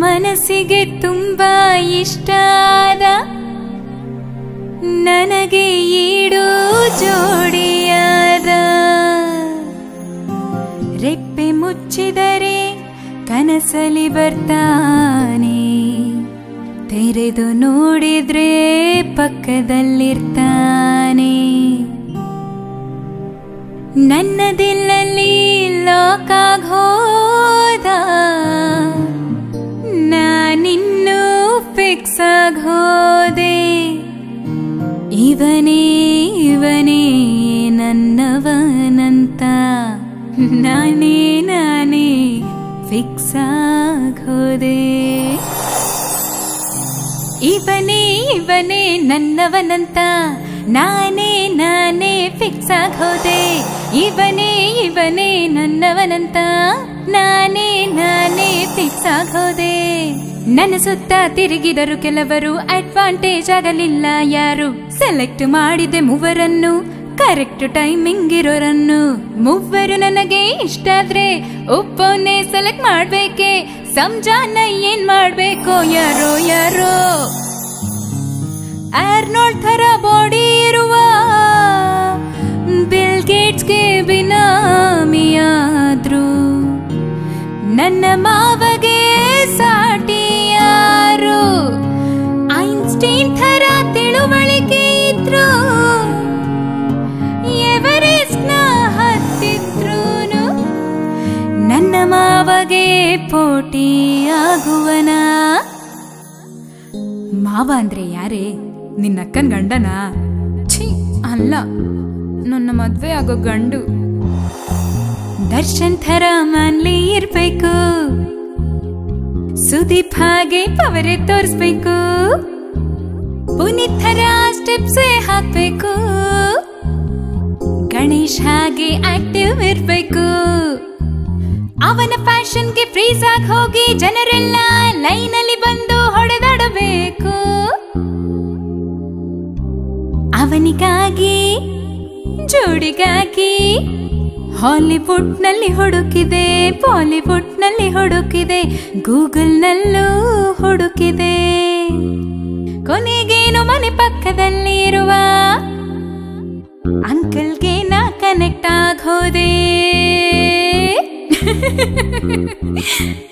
ಮನಸ್ಸಿಗೆ ತುಂಬಾ ಇಷ್ಟ ಆದ ನನಗೆ ಈಡು ಜೋಡಿಯಾದ ರೆಪ್ಪೆ ಮುಚ್ಚಿದರೆ ಕನಸಲಿ ಬರ್ತಾನೆ ತೆರೆದು ನೋಡಿದ್ರೆ ಪಕ್ಕದಲ್ಲಿರ್ತಾನೆ ನನ್ನದಿಲ್ಲಲ್ಲಿ ಲಾಕ್ ಹೋದ ನಾನಿನ್ನೂ ಫಿಕ್ಸ್ ಹೋದೆ ಇವನೇ ಇವನೇ ನನ್ನವನಂತ ನಾನೇ ನಾನೇ ಫಿಕ್ಸ್ ಹೋದೆ ಇವನೇ ಇವನೇ ನನ್ನವನಂತ ನಾನೇ ನಾನೇ ಫಿಕ್ಸ್ ಹೋದೆ ಇವನೇ ಇವನೇ ನನ್ನವನಂತ ನಾನೇ ನಾನೇ ಫಿಕ್ಸ್ ಹೋದೆ ನನ್ನ ಸುತ್ತ ತಿರುಗಿದರು ಕೆಲವರು ಅಡ್ವಾಂಟೇಜ್ ಆಗಲಿಲ್ಲ ಯಾರು ಸೆಲೆಕ್ಟ್ ಮಾಡಿದೆ ಮೂವರನ್ನು ಕರೆಕ್ಟ್ ಟೈಮಿಂಗ್ ಇರೋರನ್ನು ಮೂವರು ನನಗೆ ಇಷ್ಟ ಆದ್ರೆ ಒಪ್ಪೋನೆ ಸೆಲೆಕ್ಟ್ ಮಾಡ್ಬೇಕೆ ಸಂಜಾನ ಏನ್ ಮಾಡ್ಬೇಕು ಯಾರೋ ಯಾರೋ ಆರ್ನೋಲ್ಡ್ ಥರ ಬಾಡಿ ಇರುವ ಬಿಲ್ ಗೇಟ್ಸ್ಗೆ ಬಿನಾಮಿಯಾದ್ರು ನನ್ನ ಮಾವಗೆ ಸಾಟಿ ಯಾರು ಐನ್ಸ್ಟೈನ್ ಥರ ತಿಳುವಳಿಕೆ ಇದ್ರು ಎವರೆಸ್ಟ್ ನ ಹತ್ತಿದ್ರೂನು ನನ್ನ ಮಾವಗೆ ಪೋಟಿ ಆಗುವನ ಮಾವ ಅಂದ್ರೆ ಯಾರೇ ನಿನ್ನ ಅಕ್ಕನ್ ಗಂಡನಾ ಛೀ ಅಲ್ಲ ನನ್ನ ಮದ್ವೆ ಆಗೋ ಗಂಡು ದರ್ಶನ್ ಥರ ಮನ್ಲಿ ಇರ್ಬೇಕು ಸುದೀಪ್ ಹಾಗೆ ಪವರೇ ತೋರಿಸ್ಬೇಕು ಪುನೀತ್ ಥರ ಸ್ಟೆಪ್ಸ್ ಹಾಕ್ಬೇಕು ಗಣೇಶ್ ಹಾಗೆ ಆಕ್ಟಿವ್ ಇರ್ಬೇಕು ಅವನ ಫ್ಯಾಷನ್ಗೆ ಫ್ರೀಸ್ ಆಗಿ ಹೋಗಿ ಜನರೆಲ್ಲ ಲೈನಲ್ಲಿ ಬಂದು ಹೊಡೆದಾಡಬೇಕು ಅವನಿಗಾಗಿ ಜೋಡಿಗಾಗಿ ಹಾಲಿವುಡ್ ನಲ್ಲಿ ಹುಡುಕಿದೆ ಬಾಲಿವುಡ್ ನಲ್ಲಿ ಹುಡುಕಿದೆ ಗೂಗಲ್ ನಲ್ಲೂ ಹುಡುಕಿದೆ ಕೊನೆಗೇನು ಮನೆ ಪಕ್ಕದಲ್ಲಿ ಇರುವ ಅಂಕಲ್ಗೆ ನಾ ಕನೆಕ್ಟ್ ಆಗೋದೆ